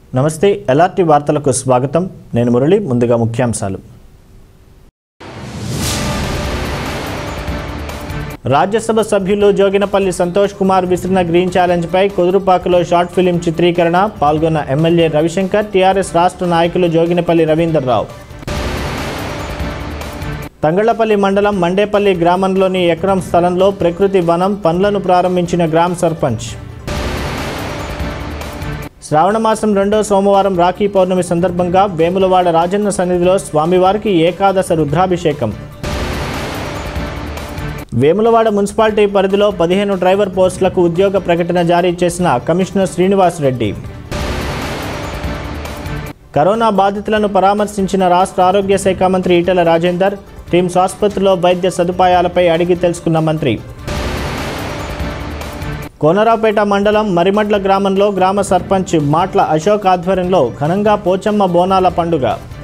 నమస్తే ఎల్ఆర్టీ వార్తలకు స్వాగతం నేను మురళి ముందుగా ముఖ్యాంశాలు రాజ్యసభ సభ్యులు జోగినపల్లి సంతోష్ కుమార్ విసిరిన గ్రీన్ ఛాలెంజ్పై కుదురుపాకలో షార్ట్ ఫిలిం చిత్రీకరణ పాల్గొన్న ఎమ్మెల్యే రవిశంకర్ టీఆర్ఎస్ రాష్ట్ర నాయకులు జోగినపల్లి రవీందర్ రావు తంగళ్లపల్లి మండలం మండేపల్లి గ్రామంలోని ఎకరం స్థలంలో ప్రకృతి వనం పనులను ప్రారంభించిన గ్రామ సర్పంచ్ శ్రావణమాసం రెండో సోమవారం రాఖీ పౌర్ణమి సందర్భంగా వేములవాడ రాజన్న సన్నిధిలో స్వామివారికి ఏకాదశ రుద్రాభిషేకం వేములవాడ మున్సిపాలిటీ పరిధిలో పదిహేను డ్రైవర్ పోస్టులకు ఉద్యోగ ప్రకటన జారీ చేసిన కమిషనర్ శ్రీనివాస్ రెడ్డి కరోనా బాధితులను పరామర్శించిన రాష్ట్ర ఆరోగ్య శాఖ మంత్రి ఈటెల రాజేందర్ టీమ్స్ ఆసుపత్రిలో వైద్య సదుపాయాలపై అడిగి తెలుసుకున్న మంత్రి కోనరావుపేట మండలం మరిమడ్ల గ్రామంలో గ్రామ సర్పంచ్ మాట్ల అశోక్ ఆధ్వర్యంలో ఘనంగా పోచమ్మ బోనాల పండుగ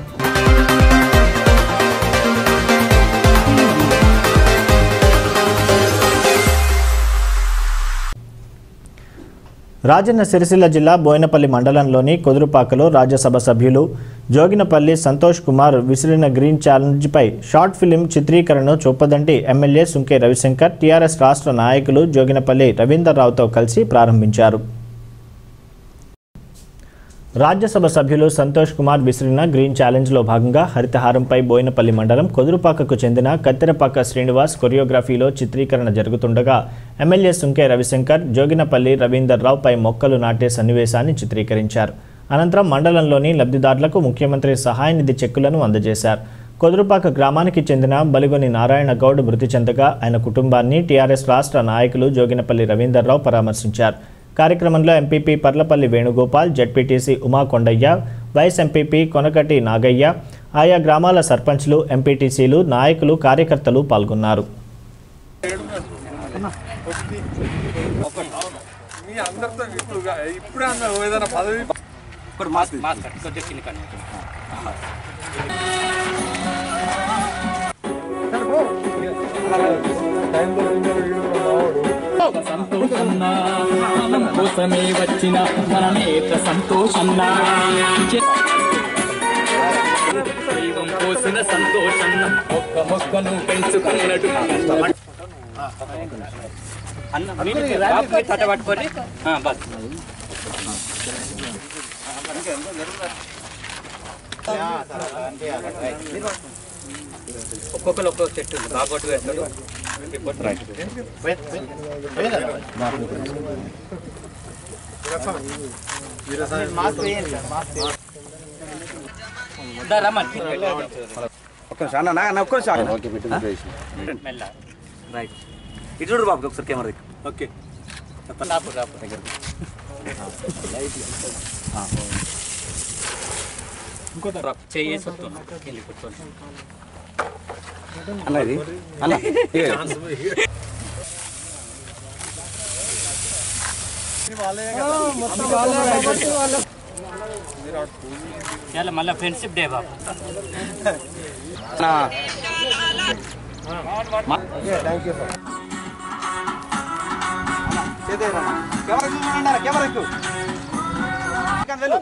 రాజన్న సిరిసిల్ల జిల్లా బోయినపల్లి మండలంలోని కుదురుపాకలో రాజ్యసభ సభ్యులు జోగినపల్లి సంతోష్ కుమార్ విసిరిన గ్రీన్ ఛాలెంజ్పై షార్ట్ ఫిలిం చిత్రీకరణను చూపదంటి ఎమ్మెల్యే సుంకే రవిశంకర్ టీఆర్ఎస్ రాష్ట్ర నాయకులు జోగినపల్లి రవీందర్ రావుతో కలిసి ప్రారంభించారు రాజ్యసభ సభ్యులు సంతోష్ కుమార్ విసిరిన గ్రీన్ ఛాలెంజ్లో భాగంగా హరితహారంపై బోయినపల్లి మండలం కొదురుపాకకు చెందిన కత్తెరపాక శ్రీనివాస్ కొరియోగ్రఫీలో చిత్రీకరణ జరుగుతుండగా ఎమ్మెల్యే సుంకే రవిశంకర్ జోగినపల్లి రవీందర్ రావుపై మొక్కలు నాటే సన్నివేశాన్ని చిత్రీకరించారు అనంతరం మండలంలోని లబ్ధిదారులకు ముఖ్యమంత్రి సహాయ నిధి చెక్కులను అందజేశారు కొదురుపాక గ్రామానికి చెందిన బలిగొని నారాయణ గౌడ్ మృతి చెందగా ఆయన కుటుంబాన్ని టీఆర్ఎస్ రాష్ట్ర నాయకులు జోగినపల్లి రవీందర్ రావు పరామర్శించారు కార్యక్రమంలో MPP Parlapalli Venugopal ZPTC Uma Kondaiah vice MPP Konakati Nagaiah ఆయా గ్రామాల సర్పంచ్లు ఎంపీటీసీలు నాయకులు కార్యకర్తలు పాల్గొన్నారు మీ అందరితో ఎక్కువగా ఇప్పుడే అన్న ఏదైనా పదవి ఇప్పుడు మాస్క్ మాస్క్ కొద్దిగా కింద కానీ సంతోషన్నా మనం కోసమే వచ్చిన మన నేత సంతోషన్న దైవం కోసిన సంతోషన్న ఒక్క మొక్కను పెంచుకున్నట్టు అన్న మీరు బాబు మీరు తట్ట పట్టుకొని ఆ, బస్ ఒక్కొక్కరు ఒక్కొక్క చెట్టు ఉంది బాబు కొట్టు వేస్తాడు ఇప్పుడు దా రమ్మని ఒక్క నిమిషం అన్న నా ఒక్క నిమిషం మెల్ల రైట్ ఇటు చూడు బాబు ఒకసారి కెమెరా దగ్గర ఓకే రాపు రాపు దగ్గర ఇంకోటి రాపు చేయి వస్తున్నా వెళ్ళి కూర్చోండి అన్న ఇది అన్న ఇదే. చాలా మళ్ళీ ఫ్రెండ్షిప్ డే బాబు అన్న కెమెరా చూడండి కెమెరా ఎక్కువ వెళ్ళు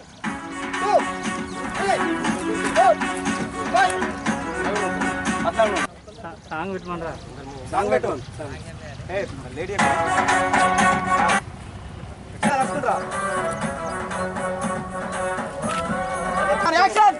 సాంగ్ పెట్టమనరా సాంగ్ పెట్టు ఏ లేడీ యాక్షన్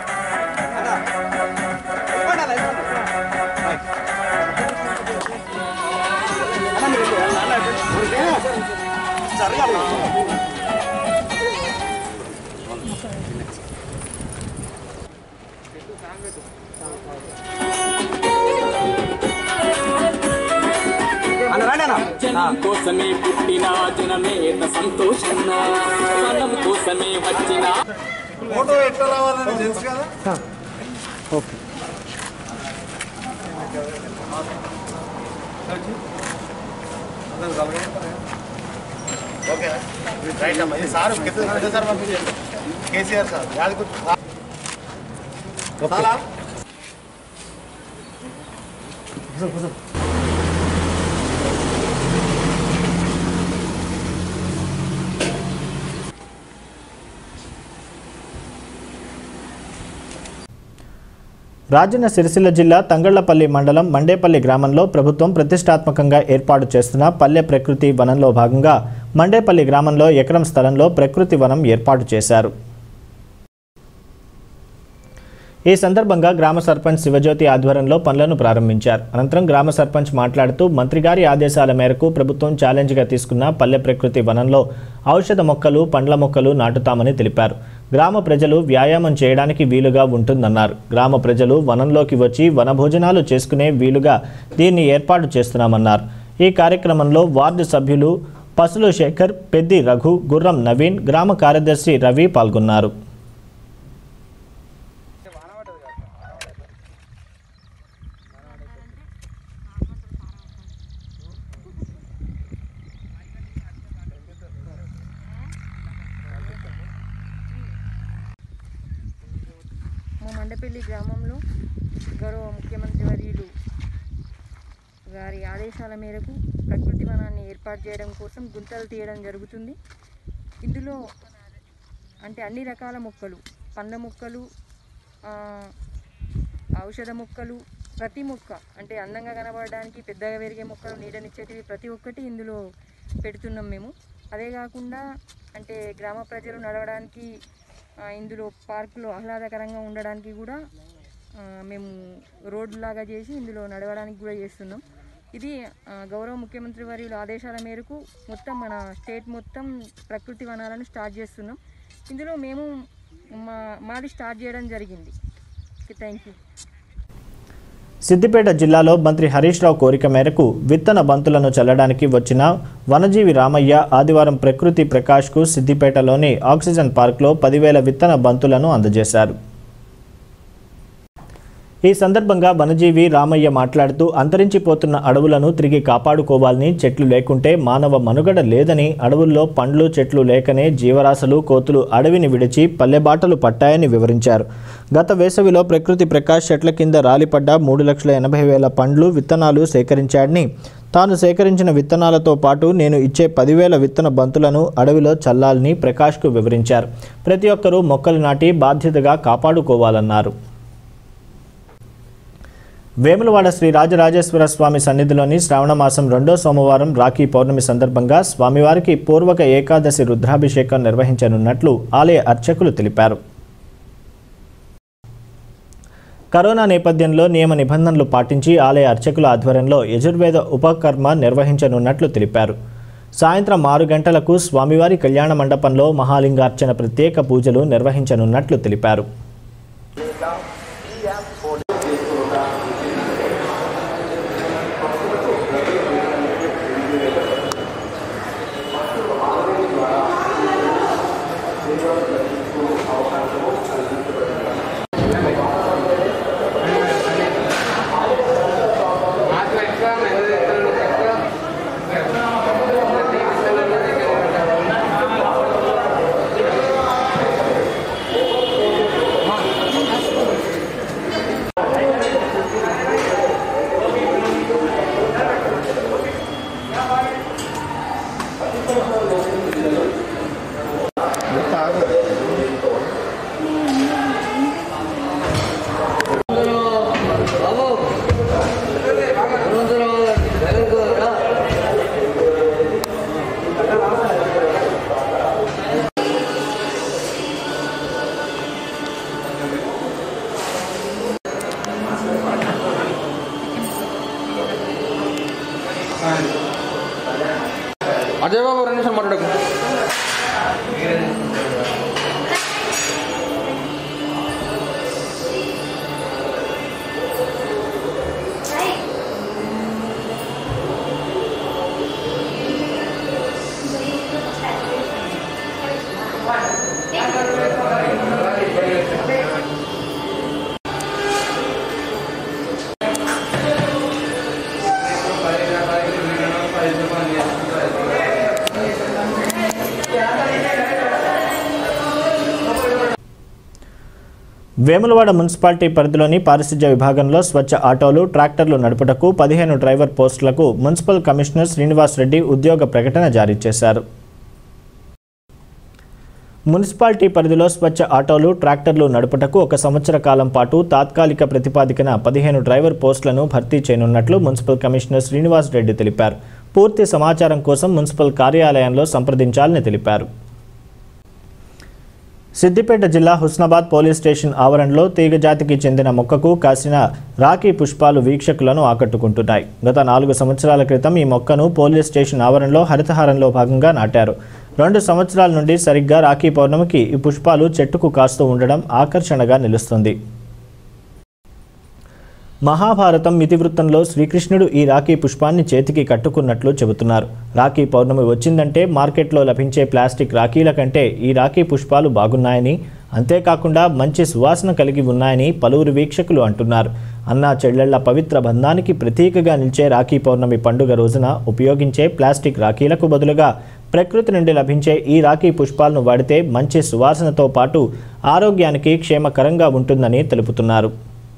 అన్న రండి అన్న జనం కోసమే పుట్టిన జననేత సంతోషన్న మనం కోసమే వచ్చిన ఫోటో ఎట్లా రావాలని తెలుసు కదా ఓకే రైట్ అమ్మా ఇది సార్ కింద సార్ పంపించండి కేసీఆర్ సార్ యాదగిరి చాలా రాజన్న సిరిసిల్ల జిల్లా తంగళ్లపల్లి మండలం మండేపల్లి గ్రామంలో ప్రభుత్వం ప్రతిష్టాత్మకంగా ఏర్పాటు చేస్తున్న పల్లె ప్రకృతి వనంలో భాగంగా మండేపల్లి గ్రామంలో ఎకరం స్థలంలో ప్రకృతి వనం ఏర్పాటు చేశారు ఈ సందర్భంగా గ్రామ సర్పంచ్ శివజ్యోతి ఆధ్వర్యంలో పనులను ప్రారంభించారు అనంతరం గ్రామ సర్పంచ్ మాట్లాడుతూ మంత్రి గారి ఆదేశాల మేరకు ప్రభుత్వం ఛాలెంజ్గా తీసుకున్న పల్లె ప్రకృతి వనంలో ఔషధ మొక్కలు పండ్ల మొక్కలు నాటుతామని తెలిపారు గ్రామ ప్రజలు వ్యాయామం చేయడానికి వీలుగా ఉంటుందన్నారు గ్రామ ప్రజలు వనంలోకి వచ్చి వనభోజనాలు చేసుకునే వీలుగా దీన్ని ఏర్పాటు చేస్తున్నామన్నారు ఈ కార్యక్రమంలో వార్డు సభ్యులు పసులు శేఖర్ పెద్ది రఘు గుర్రం నవీన్ గ్రామ కార్యదర్శి రవి పాల్గొన్నారు మా మండపల్లి గ్రామంలో గౌరవ ముఖ్యమంత్రి వర్యులు గారి ఆదేశాల మేరకు ప్రకృతి వనాన్ని ఏర్పాటు చేయడం కోసం గుంతలు తీయడం జరుగుతుంది ఇందులో అంటే అన్ని రకాల మొక్కలు పండ్ల మొక్కలు ఆ, ఔషధ మొక్కలు ప్రతి మొక్క అంటే అందంగా కనబడడానికి పెద్దగా పెరిగే మొక్కలు నీడనిచ్చేటివి ప్రతి ఒక్కటి ఇందులో పెడుతున్నాం మేము అదే కాకుండా అంటే గ్రామ ప్రజలు నడవడానికి ఆ, ఇందులో పార్కులో ఆహ్లాదకరంగా ఉండడానికి కూడా ఆ, మేము రోడ్ లాగా చేసి ఇందులో నడవడానికి కూడా చేస్తున్నాం ఇది ఆ, గౌరవ ముఖ్యమంత్రి వర్యుల ఆదేశాల మేరకు మొత్తం మన స్టేట్ మొత్తం ప్రకృతి వనాలను స్టార్ట్ చేస్తున్నాం ఇందులో మేము మా మాది స్టార్ట్ చేయడం జరిగింది థ్యాంక్ యూ సిద్దిపేట జిల్లాలో మంత్రి హరీష్ రావు కోరిక మేరకు విత్తన బంతులను చల్లడానికి వచ్చిన వనజీవి రామయ్య ఆదివారం ప్రకృతి ప్రకాష్కు సిద్దిపేటలోని ఆక్సిజన్ పార్క్లో పదివేల విత్తన బంతులను అందజేశారు ఈ సందర్భంగా వనజీవి రామయ్య మాట్లాడుతూ అంతరించిపోతున్న అడవులను తిరిగి కాపాడుకోవాలని చెట్లు లేకుంటే మానవ మనుగడ లేదని అడవుల్లో పండ్లు చెట్లు లేకనే జీవరాశులు కోతులు అడవిని విడిచి పల్లెబాటలు పట్టాయని వివరించారు గత వేసవిలో ప్రకృతి ప్రకాష్ చెట్ల కింద రాలిపడ్డ మూడు లక్షల ఎనభై వేల పండ్లు విత్తనాలు సేకరించాడని తాను సేకరించిన విత్తనాలతో పాటు నేను ఇచ్చే పదివేల విత్తన బంతులను అడవిలో చల్లాలని ప్రకాష్కు వివరించారు ప్రతి ఒక్కరూ మొక్కలు నాటి బాధ్యతగా కాపాడుకోవాలన్నారు వేములవాడ శ్రీ రాజరాజేశ్వర స్వామి సన్నిధిలోని శ్రావణ మాసం రెండో సోమవారం రాఖీ పౌర్ణమి సందర్భంగా స్వామివారికి పూర్వక ఏకాదశి రుద్రాభిషేకం నిర్వహించనున్నట్లు ఆలయ అర్చకులు తెలిపారు కరోనా నేపథ్యంలో నియమ నిబంధనలు పాటించి ఆలయ అర్చకుల ఆధ్వర్యంలో యజుర్వేద ఉపకర్మ నిర్వహించనున్నట్లు తెలిపారు సాయంత్రం ఆరు గంటలకు స్వామివారి కళ్యాణ మండపంలో మహాలింగార్చన ప్రత్యేక పూజలు నిర్వహించనున్నట్లు తెలిపారు అజయ్ బాబు రెండు నిమిషం మాట్లాడకు వేములవాడ మున్సిపాలిటీ పరిధిలోని పారిశుధ్య విభాగంలో స్వచ్ఛ ఆటోలు ట్రాక్టర్లు నడుపుటకు పదిహేను డ్రైవర్ పోస్టులకు మున్సిపల్ కమిషనర్ శ్రీనివాస్ రెడ్డి ఉద్యోగ ప్రకటన జారీ చేశారు మున్సిపాలిటీ పరిధిలో స్వచ్ఛ ఆటోలు ట్రాక్టర్లు నడుపుటకు ఒక సంవత్సర కాలం పాటు తాత్కాలిక ప్రతిపాదికన పదిహేను డ్రైవర్ పోస్టులను భర్తీ చేయనున్నట్లు మున్సిపల్ కమిషనర్ శ్రీనివాస్ రెడ్డి తెలిపారు పూర్తి సమాచారం కోసం మున్సిపల్ కార్యాలయంలో సంప్రదించాలని తెలిపారు సిద్దిపేట జిల్లా హుస్నాబాద్ పోలీస్ స్టేషన్ ఆవరణలో తీగజాతికి చెందిన మొక్కకు కాసిన రాఖీ పుష్పాలు వీక్షకులను ఆకట్టుకుంటున్నాయి గత నాలుగు సంవత్సరాల క్రితం ఈ మొక్కను పోలీస్ స్టేషన్ ఆవరణలో హరితహారంలో భాగంగా నాటారు రెండు సంవత్సరాల నుండి సరిగ్గా రాఖీ పౌర్ణమికి ఈ పుష్పాలు చెట్టుకు కాస్తూ ఉండడం ఆకర్షణగా నిలుస్తుంది మహాభారతం ఇతివృత్తంలో శ్రీకృష్ణుడు ఈ రాఖీ పుష్పాన్ని చేతికి కట్టుకున్నట్లు చెబుతున్నారు రాఖీ పౌర్ణమి వచ్చిందంటే మార్కెట్లో లభించే ప్లాస్టిక్ రాఖీల కంటే ఈ రాఖీ పుష్పాలు బాగున్నాయని అంతేకాకుండా మంచి సువాసన కలిగి ఉన్నాయని పలువురు వీక్షకులు అంటున్నారు అన్నా చెల్లెళ్ల పవిత్ర బంధానికి ప్రతీకగా నిలిచే రాఖీ పౌర్ణమి పండుగ రోజున ఉపయోగించే ప్లాస్టిక్ రాఖీలకు బదులుగా ప్రకృతి నుండి లభించే ఈ రాఖీ పుష్పాలను వాడితే మంచి సువాసనతో పాటు ఆరోగ్యానికి క్షేమకరంగా ఉంటుందని తెలుపుతున్నారు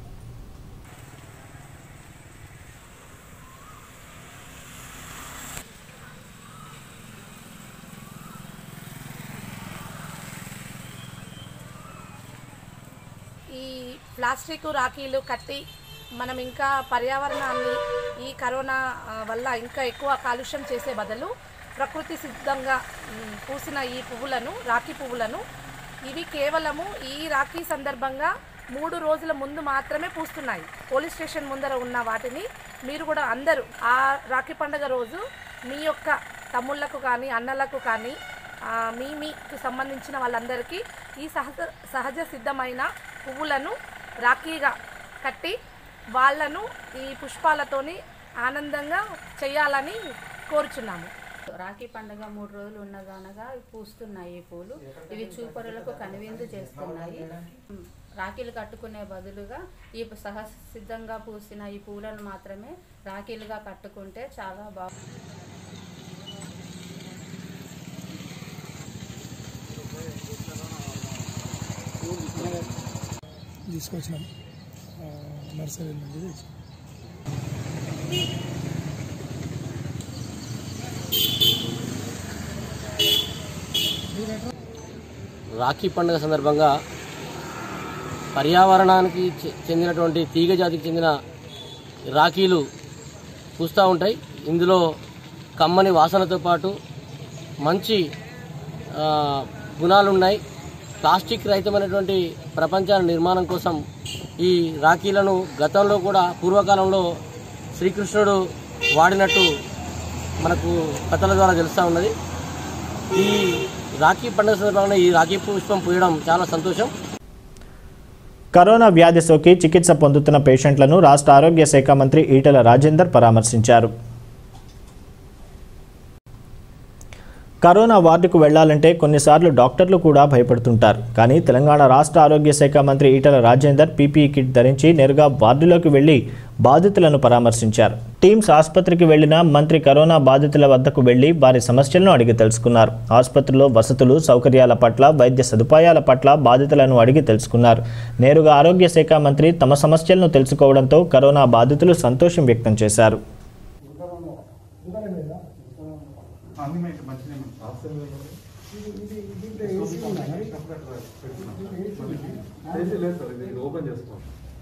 ఈ ప్లాస్టిక్ రాఖీలు కట్టి మనం ఇంకా పర్యావరణాన్ని ఈ కరోనా ఆ, వల్ల ఇంకా ఎక్కువ కాలుష్యం చేసే బదులు ప్రకృతి సిద్ధంగా మ్, పూసిన ఈ పువ్వులను రాఖీ పువ్వులను ఇవి కేవలము ఈ రాఖీ సందర్భంగా మూడు రోజుల ముందు మాత్రమే పూస్తున్నాయి పోలీస్ స్టేషన్ ముందర ఉన్న వాటిని మీరు కూడా అందరూ ఆ రాఖీ పండుగ రోజు మీ యొక్క తమ్ముళ్ళకు కానీ అన్నలకు కానీ ఆ, మీ మీకు సంబంధించిన వాళ్ళందరికీ ఈ సహజ సహజ సిద్ధమైన పువ్వులను రాఖీగా కట్టి వాళ్ళను ఈ పుష్పాలతోని ఆనందంగా చేయాలని కోరుచున్నాము రాఖీ పండుగ మూడు రోజులు ఉన్నదనగా ఇవి పూస్తున్నాయి ఈ పూలు ఇవి చూపరులకు కనువిందు చేస్తున్నాయి రాఖీలు కట్టుకునే బదులుగా ఈ సహజ సిద్ధంగా పూసిన ఈ పూలను మాత్రమే రాఖీలుగా కట్టుకుంటే చాలా బాగా తీసుకొచ్చినాం ఆ, నర్సరీ నుండి తెచ్చి రాఖీ పండుగ సందర్భంగా పర్యావరణానికి చె- చెందినటువంటి తీగ జాతికి చెందిన రాఖీలు పూస్తూ ఉంటాయి ఇందులో కమ్మని వాసనతో పాటు మంచి ఆ, గుణాలున్నాయి ప్లాస్టిక్ రహితమైనటువంటి ప్రపంచాన్ని నిర్మాణం కోసం ఈ రాఖీలను గతంలో కూడా పూర్వకాలంలో శ్రీకృష్ణుడు వాడినట్టు మనకు కథల ద్వారా తెలుస్తూ ఉన్నది ఈ రాఖీ పండుగ సందర్భంగా ఈ రాఖీ పుష్పం పూయడం చాలా సంతోషం కరోనా వ్యాధి సోకి చికిత్స పొందుతున్న పేషెంట్లను రాష్ట్ర ఆరోగ్య శాఖ మంత్రి ఈటెల రాజేందర్ పరామర్శించారు కరోనా వార్డుకు వెళ్లాలంటే కొన్నిసార్లు డాక్టర్లు కూడా భయపడుతుంటారు కానీ తెలంగాణ రాష్ట్ర ఆరోగ్య శాఖ మంత్రి ఈటెల రాజేందర్ పీపీఈ కిట్ ధరించి నేరుగా వార్డులోకి వెళ్లి బాధితులను పరామర్శించారు టీమ్స్ ఆసుపత్రికి వెళ్లిన మంత్రి కరోనా బాధితుల వద్దకు వెళ్లి వారి సమస్యలను అడిగి తెలుసుకున్నారు ఆసుపత్రిలో వసతులు సౌకర్యాల పట్ల వైద్య సదుపాయాల పట్ల బాధితులను అడిగి తెలుసుకున్నారు నేరుగా ఆరోగ్య శాఖ మంత్రి తమ సమస్యలను తెలుసుకోవడంతో కరోనా బాధితులు సంతోషం వ్యక్తం చేశారు ఓపెన్ చేసుకో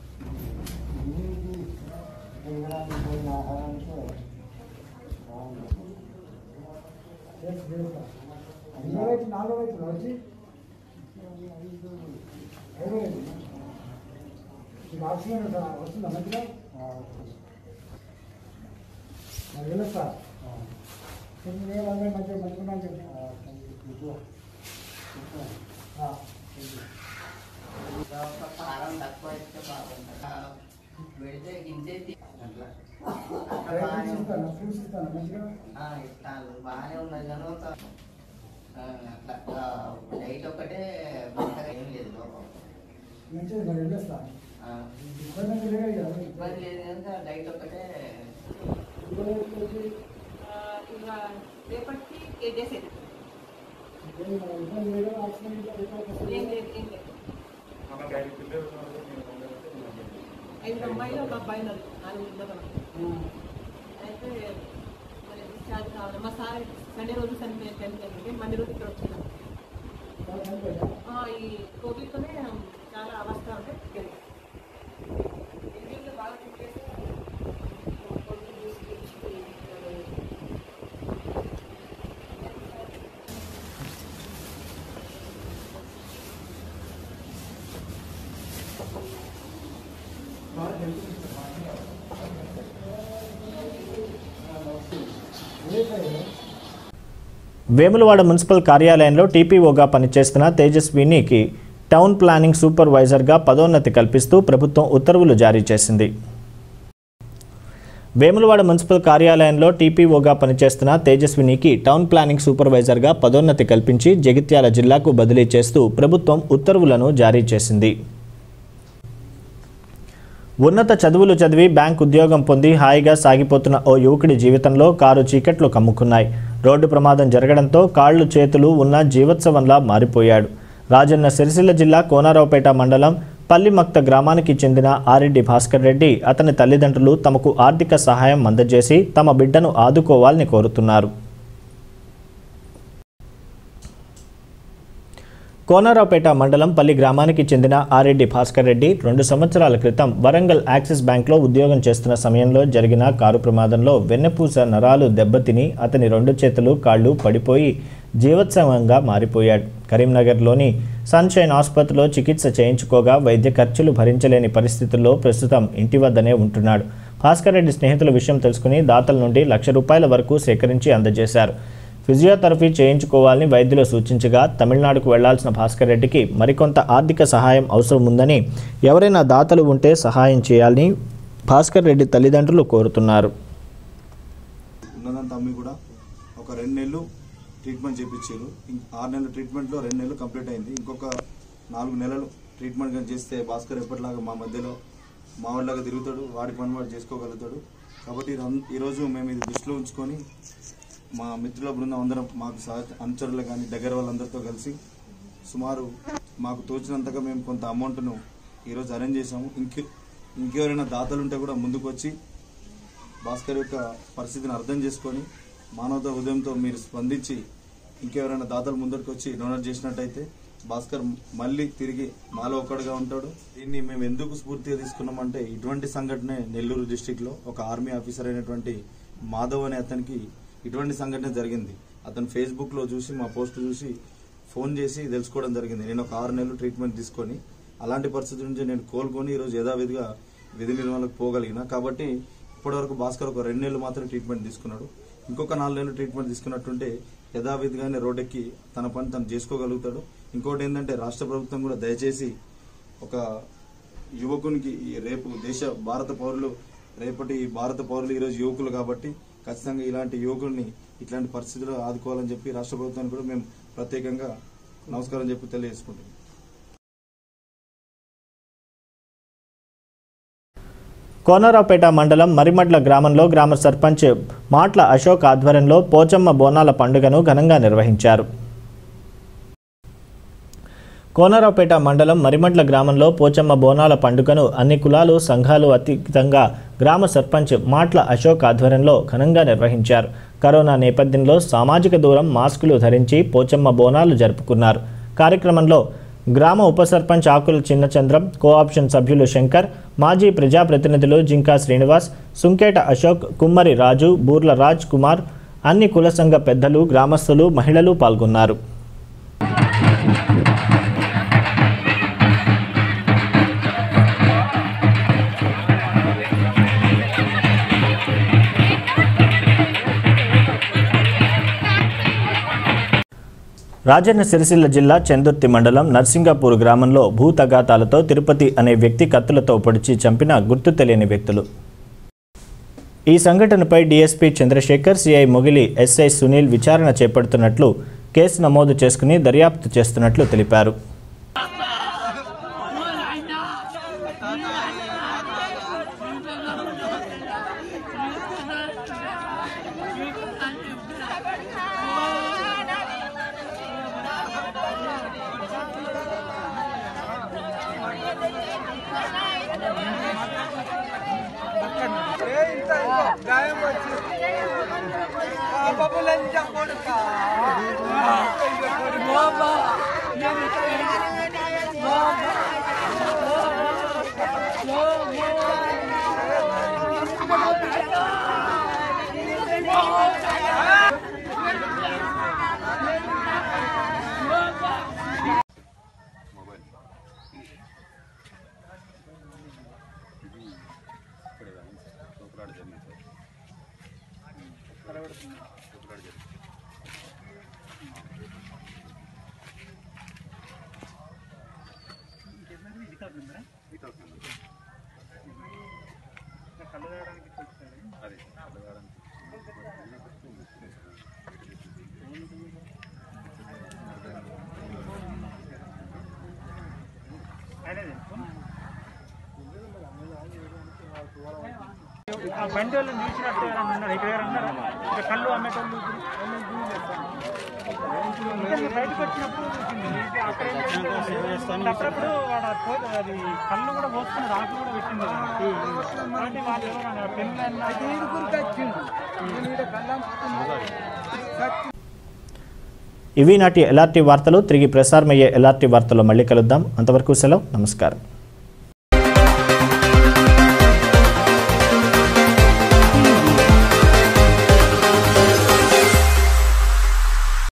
వస్తుందా మంచిగా వెళ్ళొస్తా నేను అందరూ మంచిగా మంచుకున్నాను చెప్పి కారం తక్కువ ఇస్తే బాగుంటుంది పెడితే గింజే ఇస్తాను ఫ్రూట్స్ ఇస్తాను మంచిగా ఇస్తాను బాగానే ఉన్నది కానీ ఒక ఆ, అట్లా లైట్ ఒకటే పెద్దగా ఏం లేదు లోపం మంచిగా మరి వెళ్ళొస్తా ఆ, ఇబ్బంది లేదు కదా ఇబ్బంది లేదు కనుక లైట్ ఒకటే రేపటికి చేసేది ఇబ్బంది లేదు ఆక్సిజన్ ఏం లేదు ఏం లేదు ఐదు అమ్మాయిలు ఒక అబ్బాయి ఉన్నారు నాలుగు ఇద్దరు అయితే మరి డిశ్చార్జ్ కావాలి మా సార్ సండే రోజు చనిపోయారు చనిపోయింది మంది రోజు ఇక్కడ వచ్చినాం ఆ, ఈ కోవిడ్తోనే చాలా అవస్థ అంటే ఇండియాలో బాగా చుట్టేసి కొడుకు తీసుకొచ్చి వేములవాడ మున్సిపల్ కార్యాలయంలో టీపీఓగా పనిచేస్తున్న తేజస్వినికి టౌన్ ప్లానింగ్ సూపర్వైజర్గా పదోన్నతి కల్పిస్తూ ప్రభుత్వం ఉత్తర్వులు జారీ చేసింది వేములవాడ మున్సిపల్ కార్యాలయంలో టీపీఓగా పనిచేస్తున్న తేజస్వినికి టౌన్ ప్లానింగ్ సూపర్వైజర్గా పదోన్నతి కల్పించి జగిత్యాల జిల్లాకు బదిలీ చేస్తూ ప్రభుత్వం ఉత్తర్వులను జారీ చేసింది ఉన్నత చదువులు చదివి బ్యాంక్ ఉద్యోగం పొంది హాయిగా సాగిపోతున్న ఓ యువకుడి జీవితంలో కారు చీకట్లు కమ్ముకున్నాయి రోడ్డు ప్రమాదం జరగడంతో కాళ్ళు చేతులు ఉన్న జీవోత్సవంలా మారిపోయాడు రాజన్న సిరిసిల్ల జిల్లా కోనారావుపేట మండలం పల్లిమక్త గ్రామానికి చెందిన ఆరెడ్డి భాస్కర్ రెడ్డి అతని తల్లిదండ్రులు తమకు ఆర్థిక సహాయం అందజేసి తమ బిడ్డను ఆదుకోవాలని కోరుతున్నారు కోనారావుపేట మండలం పల్లి గ్రామానికి చెందిన ఆరెడ్డి భాస్కర్ రెడ్డి రెండు సంవత్సరాల క్రితం వరంగల్ యాక్సిస్ బ్యాంక్లో ఉద్యోగం చేస్తున్న సమయంలో జరిగిన కారు ప్రమాదంలో వెన్నెపూస నరాలు దెబ్బతిని అతని రెండు చేతులు కాళ్ళు పడిపోయి జీవోత్సవంగా మారిపోయాడు కరీంనగర్లోని సన్షైన్ ఆసుపత్రిలో చికిత్స చేయించుకోగా వైద్య ఖర్చులు భరించలేని పరిస్థితుల్లో ప్రస్తుతం ఇంటి వద్దనే ఉంటున్నాడు భాస్కర్ రెడ్డి స్నేహితుల విషయం తెలుసుకుని దాతల నుండి లక్ష రూపాయల వరకు సేకరించి అందజేశారు ఫిజియోథెరపీ చేయించుకోవాలని వైద్యులు సూచించగా తమిళనాడుకు వెళ్లాల్సిన భాస్కర్ రెడ్డికి మరికొంత ఆర్థిక సహాయం అవసరం ఉందని ఎవరైనా దాతలు ఉంటే సహాయం చేయాలని భాస్కర్ రెడ్డి తల్లిదండ్రులు కోరుతున్నారు ఉన్నదంతా అమ్మి కూడా ఒక రెండు నెలలు ట్రీట్మెంట్ చేయించారు ఆరు నెలల ట్రీట్మెంట్లో రెండు నెలలు కంప్లీట్ అయింది ఇంకొక నాలుగు నెలలు ట్రీట్మెంట్ కానీ చేస్తే భాస్కర్ ఎప్పటిలాగా మా మధ్యలో మా వాళ్ళగా తిరుగుతాడు వాడి పని వాడు చేసుకోగలుగుతాడు కాబట్టి ఇదం- ఈరోజు మేము ఇది దృష్టిలో ఉంచుకొని మా మిత్రుల బృందం అందరం మాకు సహ అనుచరులు కానీ దగ్గర వాళ్ళందరితో కలిసి సుమారు మాకు తోచినంతగా మేము కొంత అమౌంట్ను ఈరోజు అరేంజ్ చేసాము ఇంకే ఇంకెవరైనా దాతలు ఉంటే కూడా ముందుకు వచ్చి భాస్కర్ యొక్క పరిస్థితిని అర్థం చేసుకొని మానవతా హృదయంతో మీరు స్పందించి ఇంకెవరైనా దాతలు ముందరికి వచ్చి డొనేట్ చేసినట్టయితే భాస్కర్ మళ్ళీ తిరిగి మాలో ఒక్కడుగా ఉంటాడు దీన్ని మేము ఎందుకు స్ఫూర్తిగా తీసుకున్నామంటే ఇటువంటి సంఘటనే నెల్లూరు డిస్టిక్ లో ఒక ఆర్మీ ఆఫీసర్ అయినటువంటి మాధవ్ అనే అతనికి ఇటువంటి సంఘటన జరిగింది అతను ఫేస్బుక్ లో చూసి మా పోస్ట్ చూసి ఫోన్ చేసి తెలుసుకోవడం జరిగింది నేను ఒక ఆరు నెలలు ట్రీట్మెంట్ తీసుకొని అలాంటి పరిస్థితి నుంచి నేను కోలుకొని ఈరోజు యథావిధిగా విధి నిర్వహణకు పోగలిగిన కాబట్టి ఇప్పటివరకు భాస్కర్ ఒక రెండు నెలలు మాత్రమే ట్రీట్మెంట్ తీసుకున్నాడు ఇంకొక నాలుగు నెలలు ట్రీట్మెంట్ తీసుకున్నట్టుంటే యథావిధిగానే రోడ్డెక్కి తన పని తను చేసుకోగలుగుతాడు ఇంకోటి ఏంటంటే రాష్ట్ర ప్రభుత్వం కూడా దయచేసి ఒక యువకునికి ఈ రేపు దేశ భారత పౌరులు రేపటి భారత పౌరులు ఈరోజు యువకులు కాబట్టి ఖచ్చితంగా ఇలాంటి యువకుల్ని ఇట్లాంటి పరిస్థితుల్లో ఆదుకోవాలని చెప్పి రాష్ట్ర ప్రభుత్వానికి కూడా మేము ప్రత్యేకంగా నమస్కారం చెప్పి తెలియజేసుకుంటున్నాం కోనరావుపేట మండలం మరిమడ్ల గ్రామంలో గ్రామ సర్పంచ్ మాట్ల అశోక్ ఆధ్వర్యంలో పోచమ్మ బోనాల పండుగను ఘనంగా నిర్వహించారు కోనరావుపేట మండలం మరిమడ్ల గ్రామంలో పోచమ్మ బోనాల పండుగను అన్ని కులాలు సంఘాలు అతీతంగా గ్రామ సర్పంచ్ మాట్ల అశోక్ ఆధ్వర్యంలో ఘనంగా నిర్వహించారు కరోనా నేపథ్యంలో సామాజిక దూరం మాస్కులు ధరించి పోచమ్మ బోనాలు జరుపుకున్నారు కార్యక్రమంలో గ్రామ ఉప సర్పంచ్ ఆకుల చిన్నచంద్రం కోఆప్షన్ సభ్యులు శంకర్ మాజీ ప్రజాప్రతినిధులు జింకా శ్రీనివాస్ సుంకేట అశోక్ కుమ్మరి రాజు బూర్ల రాజ్ కుమార్ అన్ని కుల సంఘ పెద్దలు గ్రామస్తులు మహిళలు పాల్గొన్నారు రాజన్న సిరిసిల్ల జిల్లా చందుర్తి మండలం నర్సింగాపూర్ గ్రామంలో భూ తగాతాలతో తిరుపతి అనే వ్యక్తి కత్తులతో పొడిచి చంపిన గుర్తు తెలియని వ్యక్తులు ఈ సంఘటనపై DSP Chandrasekhar CI Mogili SI Sunil విచారణ చేపడుతున్నట్లు కేసు నమోదు చేసుకుని దర్యాప్తు చేస్తున్నట్లు తెలిపారు గాయం వచ్చి బాబు లంచం కొడుక బాబా నేను ఆ బండి వాళ్ళు చూసినట్టు ఎవరైనా ఉన్నారు ఇక్కడ ఎవరైనా ఉన్నారా ఇక్కడ కళ్ళు అమ్మేటోళ్ళు ఇంకా మీరు బయటకు వచ్చినప్పుడు చూసింది. ఇది అక్కడ ఏం చేసిందంటే అప్పుడప్పుడు వాడు ఆ పో- అది కళ్ళు కూడా పోస్తున్నారు ఆకు కూడా పెట్టింది కాబట్టి వాళ్ళు ఎవరైనా పెళ్ళి ఇవి నాటి ఎల్ఆర్టీ వార్తలు తిరిగి ప్రసారమయ్యే ఎల్ఆర్టీ వార్తల్లో మళ్ళీ కలుద్దాం అంతవరకు సెలవు నమస్కారం